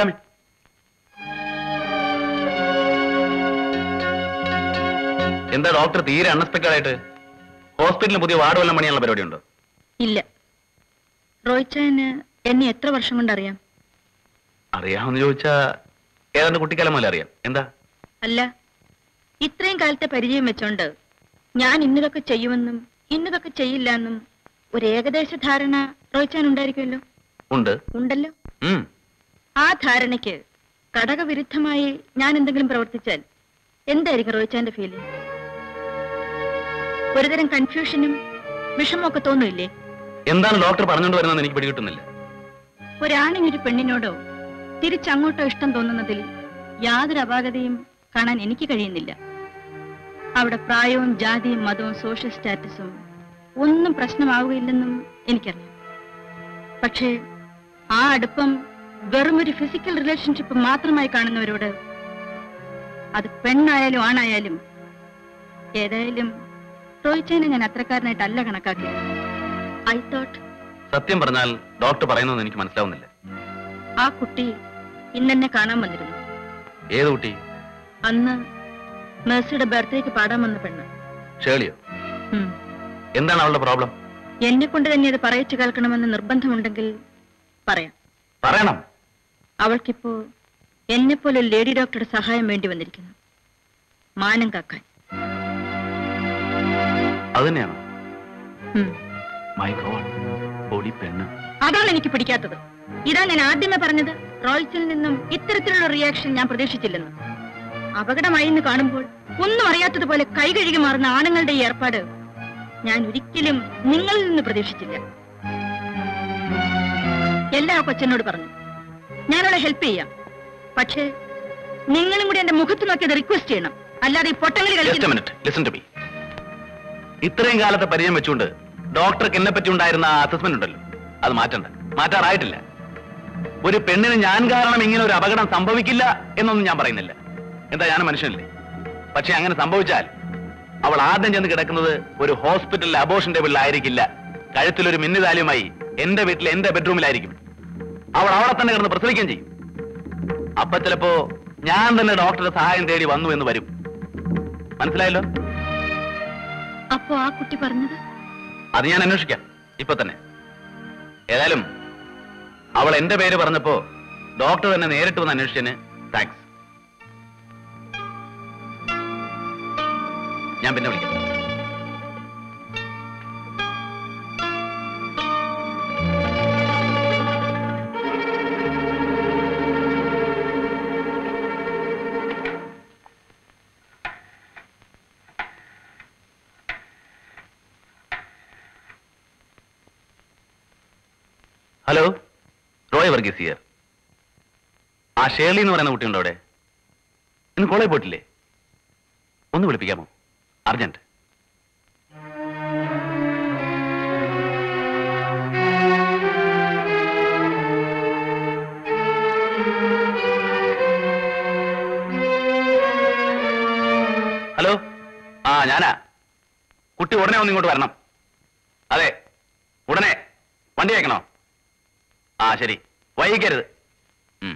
കമി എന്താ ഡോക്ടർ തീരെ അൺഎക്സ്പെക്ടഡ് ആയിട്ട് ഹോസ്പിറ്റലിൽ പുതിയ വാർഡ് വല്ലം പണിയാനുള്ള പരിപാടി ഉണ്ടോ ഇല്ല റോയ്ച്ചായന് എന്നെ എത്ര വർഷം കൊണ്ടറിയാം അറിയാമെന്ന് ചോദിച്ചാ ഏതാണ്ട് കുട്ടിക്കാലം മുതലേ അറിയാം എന്താ അല്ല ഇത്രയും കാലത്തെ പരിചയം വെച്ചോണ്ട് ഞാൻ ഇന്നതൊക്കെ ചെയ്യുമെന്നും ഇന്നതൊക്കെ ചെയ്യില്ല എന്നും ഒരു ഏകദേശ ധാരണ റോയ്ച്ചാൻ ഉണ്ടായിരിക്കുമല്ലോ ഉണ്ട് ഉണ്ടല്ലോ ഉം ആ ധാരണയ്ക്ക് ഘടകവിരുദ്ധമായി ഞാൻ എന്തെങ്കിലും പ്രവർത്തിച്ചാൽ എന്തായിരിക്കും റോയ്ച്ചാന്റെ ഫീലിംഗ് ഒരുതരം കൺഫ്യൂഷനും വിഷമമൊക്കെ തോന്നില്ലേ എന്താണ് ഡോക്ടർ പറഞ്ഞുകൊണ്ട് വരുന്നതെന്ന് എനിക്ക് പിടികിട്ടുന്നില്ല ഒരാണിനൊരു പെണ്ണിനോടോ തിരിച്ചങ്ങോട്ടോ ഇഷ്ടം തോന്നുന്നതിൽ യാതൊരു അപാകതയും കാണാൻ എനിക്ക് കഴിയുന്നില്ല അവിടെ പ്രായവും ജാതിയും മതവും സോഷ്യൽ സ്റ്റാറ്റസും ഒന്നും പ്രശ്നമാവുകയില്ലെന്നും എനിക്കറിയാം പക്ഷേ ആ അടുപ്പം വെറും ഒരു ഫിസിക്കൽ റിലേഷൻഷിപ്പ് മാത്രമായി കാണുന്നവരോട് അത് പെണ്ണായാലും ആണായാലും ഏതായാലും റോയിച്ചേനെ ഞാൻ അത്രക്കാരനായിട്ടല്ല കണക്കാക്കി ഐ തോട്ട് സത്യം പറഞ്ഞാൽ ഡോക്ടർ പറയുന്നതെന്ന് എനിക്ക് മനസ്സിലാവുന്നില്ല ആ കുട്ടി ഇന്നെന്നെ കാണാൻ വന്നിരുന്നു ഏത് കുട്ടി അന്ന് മേഴ്സിയുടെ ബർത്ത്ഡേക്ക് പാടാൻ വന്ന പെണ്ണ് ഷേളിയോ ഉം. എന്താണ് അവളുടെ പ്രോബ്ലം എന്നെ കൊണ്ട് തന്നെ അത് പറയിച്ചു കേൾക്കണമെന്ന് നിർബന്ധമുണ്ടെങ്കിൽ പറയാം പറയണം അവൾക്കിപ്പോ എന്നെ പോലെ ഒരു ലേഡി ഡോക്ടറുടെ സഹായം വേണ്ടി വന്നിരിക്കുന്നു മാനം കാക്കാൻ അത് തന്നെയാണോ ഉം. മൈ ഗോഡ് ബോഡി പെണ്ണ് അതാണ് എനിക്ക് പിടിക്കാത്തത് ഇതാ ഞാൻ ആദ്യമേ പറഞ്ഞത് റോയ്സിൽ നിന്നും ഇത്തരത്തിലുള്ള റിയാക്ഷൻ ഞാൻ പ്രതീക്ഷിച്ചില്ലെന്ന് അപകടമായി എന്ന് കാണുമ്പോൾ ഒന്നും അറിയാത്തതുപോലെ കൈ കഴുകി മാറുന്ന ആണുങ്ങളുടെ ഈ ഏർപ്പാട് ഞാൻ ഒരിക്കലും നിങ്ങളിൽ നിന്ന് പ്രതീക്ഷിച്ചില്ല എല്ലാ കൊച്ചനോട് പറഞ്ഞു ഞാനവളെ ഹെൽപ്പ് ചെയ്യാം പക്ഷേ നിങ്ങളും കൂടി എന്റെ മുഖത്ത് നോക്കി അത് റിക്വസ്റ്റ് ചെയ്യണം അല്ലാതെ ഈ പൊട്ടങ്ങളി ജസ്റ്റ് കളിക്കുന്ന മിനിറ്റ് ലിസൺ ടു മീ ഇത്രയും കാലത്തെ പരിചയം വെച്ചുകൊണ്ട് ഡോക്ടർക്ക് എന്നെ പറ്റി ഉണ്ടായിരുന്ന അസസ്മെന്റ് ഉണ്ടല്ലോ അത് മാറ്റണ്ട മാറ്റാറായിട്ടില്ല ഒരു പെണ്ണിന് ഞാൻ കാരണം ഇങ്ങനെ ഒരു അപകടം സംഭവിക്കില്ല എന്നൊന്നും ഞാൻ പറയുന്നില്ല എന്താ ഞാൻ മനുഷ്യനല്ലേ പക്ഷെ അങ്ങനെ സംഭവിച്ചാൽ അവൾ ആദ്യം ചെന്ന് കിടക്കുന്നത് ഒരു ഹോസ്പിറ്റലിലെ അബോഷൻ ടേബിളിലായിരിക്കില്ല കഴുത്തിലൊരു മിന്നുതാലിയുമായി എന്റെ വീട്ടിലെ എന്റെ ബെഡ്റൂമിലായിരിക്കും അവൾ അവിടെ തന്നെ കിടന്ന് പ്രസവിക്കുകയും ചെയ്യും അപ്പൊ ചിലപ്പോ ഞാൻ തന്നെ ഡോക്ടറുടെ സഹായം തേടി വന്നു എന്ന് വരും മനസ്സിലായല്ലോ അപ്പോ ആ കുട്ടി പറഞ്ഞത് അത് ഞാൻ അന്വേഷിക്കാം ഇപ്പൊ തന്നെ ഏതായാലും അവൾ എന്റെ പേര് പറഞ്ഞപ്പോ ഡോക്ടർ തന്നെ നേരിട്ട് വന്ന് അന്വേഷിച്ചതിന് താങ്ക്സ് ഞാൻ പിന്നെ വിളിക്കാം ഹലോ റോയ് വർഗീസ് ഹിയർ ആ ഷേർലി എന്ന് പറയുന്ന കുട്ടിയുണ്ടോ അവിടെ ഇന്ന് കോളേജ് പോയിട്ടില്ലേ ഒന്ന് വിളിപ്പിക്കാമോ അർജന്റ് ഹലോ ആ ഞാനാ കുട്ടി ഉടനെ ഒന്ന് ഇങ്ങോട്ട് വരണം അതെ ഉടനെ വണ്ടി അയക്കണോ ആ ശരി വൈകിക്കരുത് ഉം.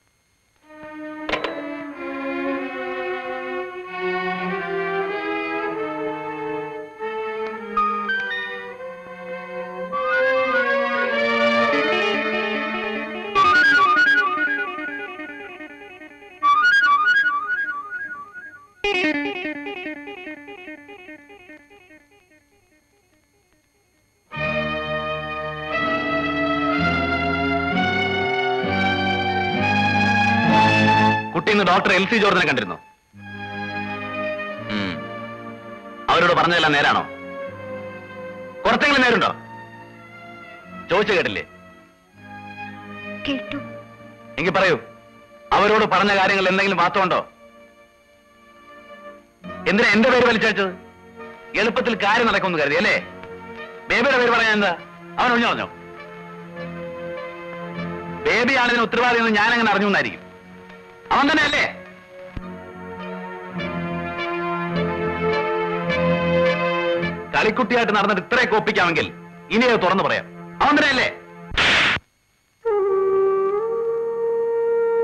കുട്ടി ഇന്ന് ഡോക്ടർ എൽ സി ജോർജിനെ കണ്ടിരുന്നു ഉം. അവരോട് പറഞ്ഞതെല്ലാം നേരാണോ കുറച്ചെങ്കിലും നേരുണ്ടോ ചോദിച്ചു കേട്ടില്ലേ കേട്ടു എങ്കിൽ പറയൂ അവരോട് പറഞ്ഞ കാര്യങ്ങൾ എന്തെങ്കിലും വാസ്തവമുണ്ടോ എന്തിനാ എന്റെ പേര് വലിച്ചയച്ചത് എളുപ്പത്തിൽ കാര്യം നടക്കുമെന്ന് കരുതി അല്ലേ ബേബിയുടെ പേര് പറയാൻ എന്താ അവൻ ഒഴിഞ്ഞു പറഞ്ഞോ ബേബിയാണ് ഇതിന് ഉത്തരവാദി എന്ന് ഞാൻ അങ്ങനെ അറിഞ്ഞു എന്നായിരിക്കും അവൻ തന്നെ അല്ലേ കളിക്കുട്ടിയായിട്ട് നടന്നിട്ട് ഇത്രയൊക്കെ ഒപ്പിക്കാമെങ്കിൽ ഇനി അത് തുറന്നു പറയാം അവൻ തന്നെ അല്ലേ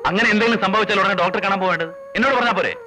അങ്ങനെ എന്തെങ്കിലും സംഭവിച്ചാൽ ഉടനെ ഡോക്ടറെ കാണാൻ പോവേണ്ടത് എന്നോട് പറഞ്ഞാ പോരെ